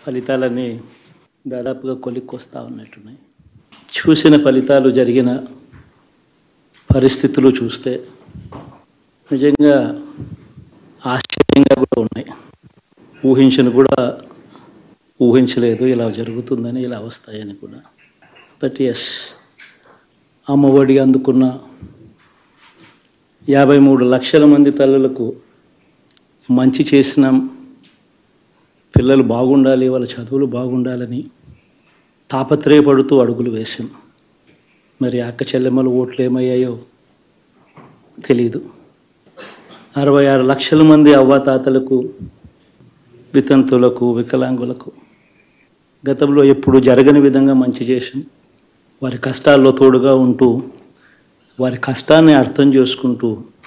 ఫలితాలన్నీ దాదాపుగా కొలిక్కొస్తా ఉన్నట్టున్నాయి చూసిన ఫలితాలు జరిగిన పరిస్థితులు చూస్తే నిజంగా ఆశ్చర్యంగా కూడా ఉన్నాయి ఊహించను కూడా ఊహించలేదు ఇలా జరుగుతుందని ఇలా వస్తాయని కూడా బట్ ఎస్ అమ్మఒడి అందుకున్న యాభై మూడు లక్షల మంది తల్లులకు మంచి చేసినాం పిల్లలు బాగుండాలి వాళ్ళ చదువులు బాగుండాలని తాపత్రయపడుతూ అడుగులు వేశాం మరి అక్క చెల్లెమ్మల ఓట్లు ఏమయ్యాయో తెలీదు అరవై ఆరు లక్షల మంది అవ్వాతాతలకు వితంతులకు వికలాంగులకు గతంలో ఎప్పుడు జరగని విధంగా మంచి చేసాం వారి కష్టాల్లో తోడుగా ఉంటూ వారి కష్టాన్ని అర్థం చేసుకుంటూ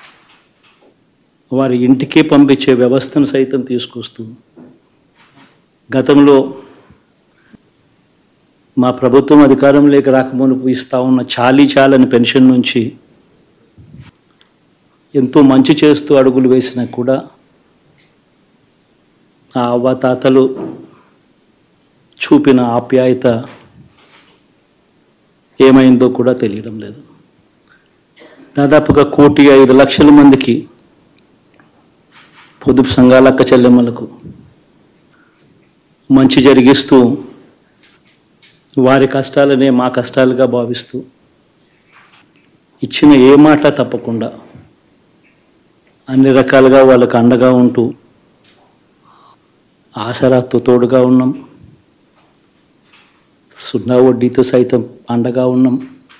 వారి ఇంటికే పంపించే వ్యవస్థను సైతం తీసుకొస్తూ గతంలో మా ప్రభుత్వం అధికారంలోకి రాకమునుపు ఇస్తా ఉన్న చాలీ చాలని పెన్షన్ నుంచి ఎంతో మంచి చేస్తూ అడుగులు వేసినా కూడా ఆ అవ్వాతాతలు చూపిన ఆప్యాయత ఏమైందో కూడా తెలియడం లేదు దాదాపుగా కోటి ఐదు లక్షల మందికి పొదుపు సంఘాల అక్క చెల్లెమ్మలకు మంచి జరిగిస్తూ వారి కష్టాలనే మా కష్టాలుగా భావిస్తూ ఇచ్చిన ఏ మాట తప్పకుండా అన్ని రకాలుగా వాళ్ళకు అండగా ఉంటూ ఆసరాతో తోడుగా ఉన్నాం సున్నా వడ్డీతో సైతం అండగా ఉన్నాం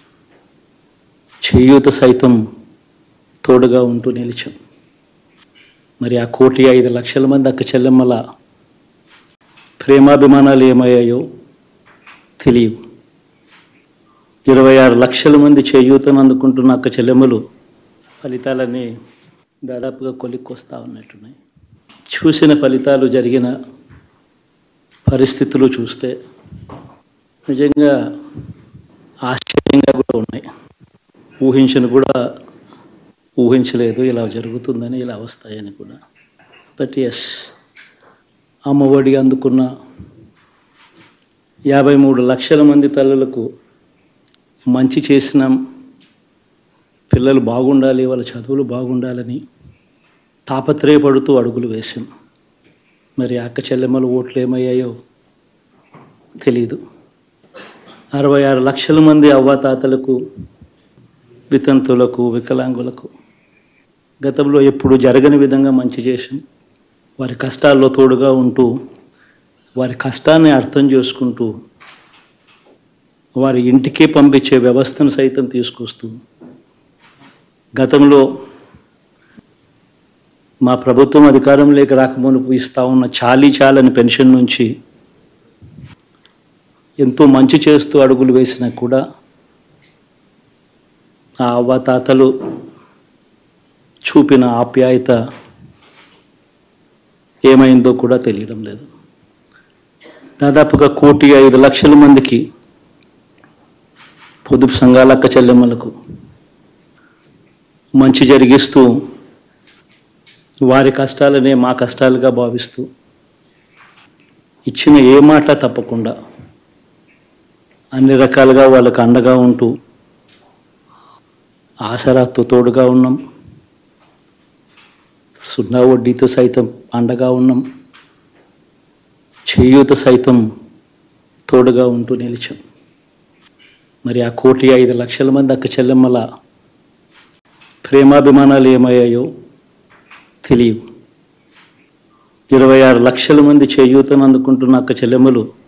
చేయూత సైతం తోడుగా ఉంటూ నిలిచాం మరి ఆ కోటి ఐదు లక్షల మంది అక్క చెల్లెమ్మల ప్రేమాభిమానాలు ఏమయ్యాయో తెలియవు ఇరవై ఆరు లక్షల మంది చేయూతను అందుకుంటున్న అక్క చెల్లెమ్మలు ఫలితాలన్నీ దాదాపుగా కొలిక్కొస్తా ఉన్నట్టున్నాయి చూసిన ఫలితాలు జరిగిన పరిస్థితులు చూస్తే నిజంగా ఆశ్చర్యంగా కూడా ఉన్నాయి ఊహించను కూడా ఊహించలేదు ఇలా జరుగుతుందని ఇలా వస్తాయని కూడా బట్ ఎస్ అమ్మఒడి అందుకున్న యాభై మూడు లక్షల మంది తల్లులకు మంచి చేసినాం పిల్లలు బాగుండాలి వాళ్ళ చదువులు బాగుండాలని తాపత్రయపడుతూ అడుగులు వేశాం మరి అక్క చెల్లెమ్మల ఓట్లు ఏమయ్యాయో తెలీదు అరవై ఆరు లక్షల మంది అవ్వాతాతలకు వితంతులకు వికలాంగులకు గతంలో ఎప్పుడు జరగని విధంగా మంచి చేశాం వారి కష్టాల్లో తోడుగా ఉంటూ వారి కష్టాన్ని అర్థం చేసుకుంటూ వారి ఇంటికే పంపించే వ్యవస్థను సైతం తీసుకొస్తూ గతంలో మా ప్రభుత్వం అధికారంలోకి రాకమునుపు ఇస్తా ఉన్న చాలీ చాలని పెన్షన్ నుంచి ఎంతో మంచి చేస్తూ అడుగులు వేసినా కూడా ఆ అవ్వాతాతలు చూపిన ఆప్యాయత ఏమైందో కూడా తెలియడం లేదు దాదాపుగా కోటి ఐదు లక్షల మందికి పొదుపు సంఘాల అక్క చెల్లెమ్మలకు మంచి జరిగిస్తూ వారి కష్టాలనే మా కష్టాలుగా భావిస్తూ ఇచ్చిన ఏ మాట తప్పకుండా అన్ని రకాలుగా వాళ్ళకు అండగా ఉంటూ ఆసరాతో తోడుగా ఉన్నాం సున్నా వడ్డీతో సైతం అండగా ఉన్నాం చేయూత సైతం తోడుగా ఉంటూ నిలిచాం మరి ఆ కోటి ఐదు లక్షల మంది అక్క చెల్లెమ్మల ప్రేమాభిమానాలు ఏమయ్యాయో తెలియవు ఇరవై ఆరు లక్షల మంది చేయూతను అందుకుంటున్న అక్క చెల్లెమ్మలు